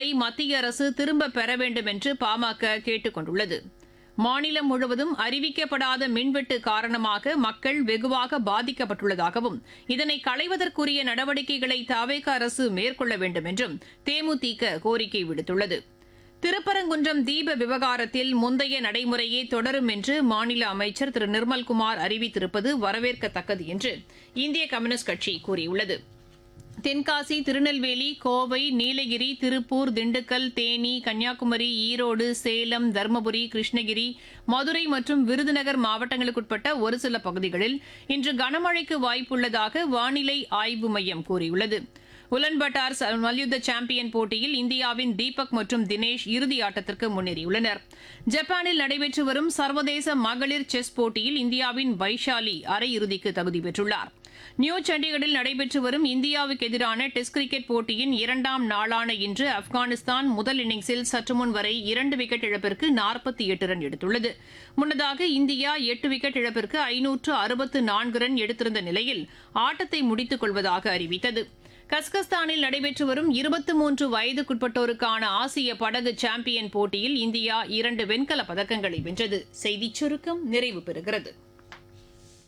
மத்திய அரசு திரும்பப் பெற வேண்டும் என்று பாமக கேட்டுக் கொண்டுள்ளது மாநிலம் முழுவதும் அறிவிக்கப்படாத மின்வெட்டு காரணமாக மக்கள் வெகுவாக பாதிக்கப்பட்டுள்ளதாகவும் இதனை களைவதற்குரிய நடவடிக்கைகளை தவேக அரசு மேற்கொள்ள வேண்டும் என்றும் தேமுதிக கோரிக்கை விடுத்துள்ளது திருப்பரங்குன்றம் தீப விவகாரத்தில் முந்தைய நடைமுறையே தொடரும் என்று மாநில அமைச்சர் திரு நிர்மல்குமார் அறிவித்திருப்பது வரவேற்கத்தக்கது என்று இந்திய கம்யூனிஸ்ட் கட்சி கூறியுள்ளது தென்காசி திருநெல்வேலி கோவை நீலகிரி திருப்பூர் திண்டுக்கல் தேனி கன்னியாகுமரி ஈரோடு சேலம் தருமபுரி கிருஷ்ணகிரி மதுரை மற்றும் விருதுநகர் மாவட்டங்களுக்குட்பட்ட ஒரு சில பகுதிகளில் இன்று கனமழைக்கு வாய்ப்புள்ளதாக வானிலை ஆய்வு மையம் கூறியுள்ளது உலன்பட்டார் ச- மல்யுத்த சாம்பியன் போட்டியில் இந்தியாவின் தீபக் மற்றும் தினேஷ் இறுதி ஆட்டத்திற்கு முன்னேறியுள்ளனர் ஜப்பானில் நடைபெற்று வரும் சர்வதேச மகளிர் செஸ் போட்டியில் இந்தியாவின் வைஷாலி அரையிறுதிக்கு தகுதி பெற்றுள்ளார் நியூ சண்டிகரில் நடைபெற்று வரும் இந்தியாவுக்கு எதிரான டெஸ்ட் கிரிக்கெட் போட்டியின் இரண்டாம் நாளான இன்று ஆப்கானிஸ்தான் முதல் இன்னிங்ஸில் சற்று முன் வரை இரண்டு விக்கெட் இழப்பிற்கு நாற்பத்தி எட்டு ரன் எடுத்துள்ளது முன்னதாக இந்தியா எட்டு விக்கெட் இழப்பிற்கு ஐநூற்று அறுபத்து நான்கு ரன் எடுத்திருந்த நிலையில் ஆட்டத்தை முடித்துக் கொள்வதாக அறிவித்தது கஸ்கஸ்தானில் நடைபெற்று வரும் இருபத்தி மூன்று வயதுக்குட்பட்டோருக்கான ஆசிய படகு சாம்பியன் போட்டியில் இந்தியா இரண்டு வெண்கலப் பதக்கங்களை வென்றது செய்திச் சுருக்கம் நிறைவு பெறுகிறது